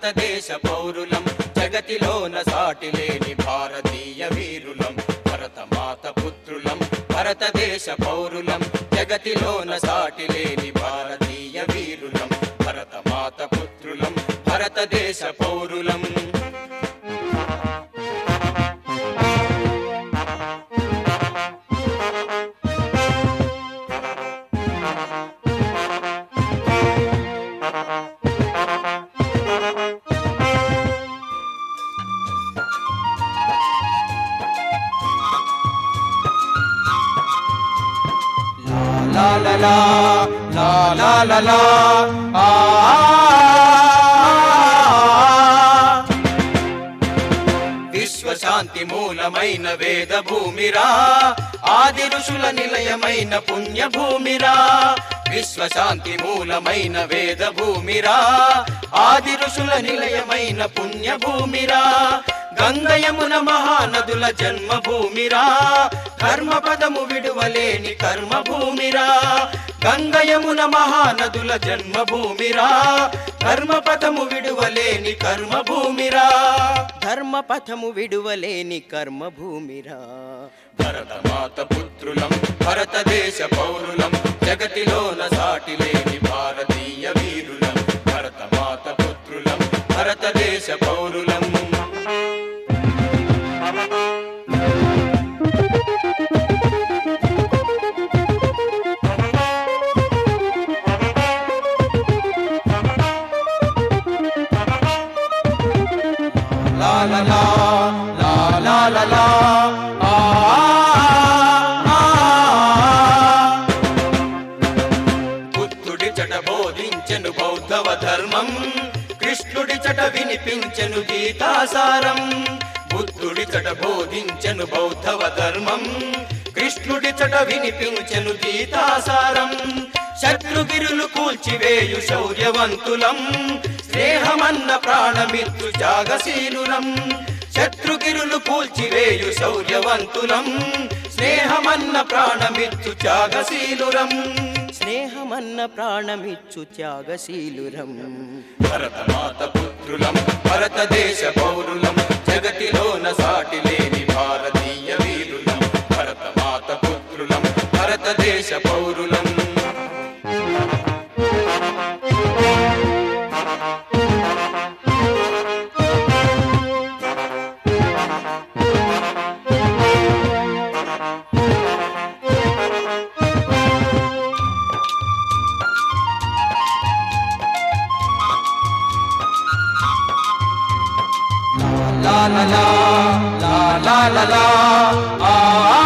భారతదేశ పౌరులం జగతిలోన సాటి లేని భారతీయ వీరులం భరతమాత పుత్రులం భారతదేశ పౌరులం జగతిలోన సాటి లేని భారతీయ వీరులం భరతమాత పుత్రులం భారతదేశ పౌరులం లా లా లా లా లా లా లా ఆ విశ్వశాంతి మూలమైన వేద భూమిరా ఆది ఋషుల నిలయమైన పుణ్య భూమిరా విశ్వశాంతి మూలమైన వేద భూమిరా ఆది ఋషుల నిలయమైన పుణ్య భూమిరా గంగయమున మహానదుల జన్మభూమిరా కర్మపదము విడువలేని కర్మభూమిరా గంగయమున మహానదుల జన్మభూమిరా కర్మపదము విడువలేని కర్మభూమిరా ధర్మపథము విడువలేని కర్మభూమిరా భరతమాత పుత్రులం భారతదేశ పౌరులం జగతిలోన సాటి లేని భారతీయ వీరులం భరతమాత పుత్రులం భారతదేశ పౌరులం లా లా లా లా లా లా లా ఆ ఆ, ఆ. బుద్ధుడి చట బోధించెను బౌద్ధవ ధర్మం కృష్ణుడి చట వినిపించెను గీతాసారం బుద్ధుడి చట బోధించెను బౌద్ధవ ధర్మం కృష్ణుడి చట వినిపించెను గీతాసారం శత్రుగిరులు కూల్చివేయు శౌర్యవంతులం స్నేహమన్న ప్రాణమిత్తు త్యాగశీలులం శత్రుగిరులు కూల్చివేయు శౌర్యవంతులం స్నేహమన్న ప్రాణమిత్తు త్యాగశీలురం స్నేహమన్న ప్రాణమిచ్చు త్యాగశీలురం భరతమాత పుత్రులం భారతదేశ పౌరులం జగతిలోన సాటి లేని భారతీయ వీరులం భరతమాత పుత్రులం భారతదేశ పౌరులం లా లా లా లా లా లా లా ఆ, ఆ,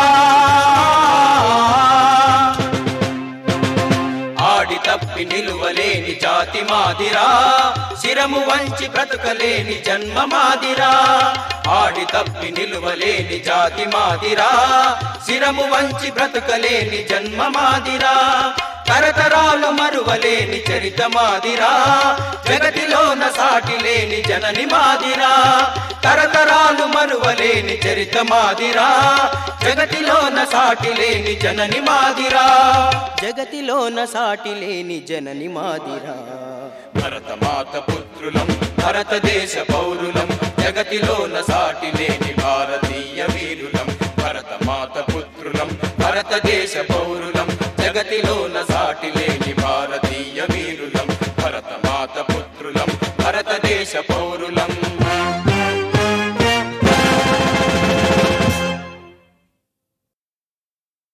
ఆ. ఆడి తప్పి నిలువలేని జాతి మాదిరా శిరము వంచి బ్రతకలేని జన్మ మాదిరా ఆడి తప్పి నిలువలేని జాతి మాదిరా శిరము వంచి బ్రతకలేని జన్మ మాదిరా తరతరాలు మరువలేని చరిత మాదిరా జగతిలోన సాటి లేని జనని మాదిరా తరతరాలు మరువలేని చరిత మాదిరా జగతిలోన సాటి లేని జనని మాదిరా జగతిలోన సాటి లేని జనని మాదిరా భరతమాత పుత్రులం భారతదేశ పౌరులం జగతిలోన సాటి లేని భారతీయ వీరులం భరతమాత పుత్రులం భారతదేశ పౌరులం జగతిలోన సాటి లేని భారత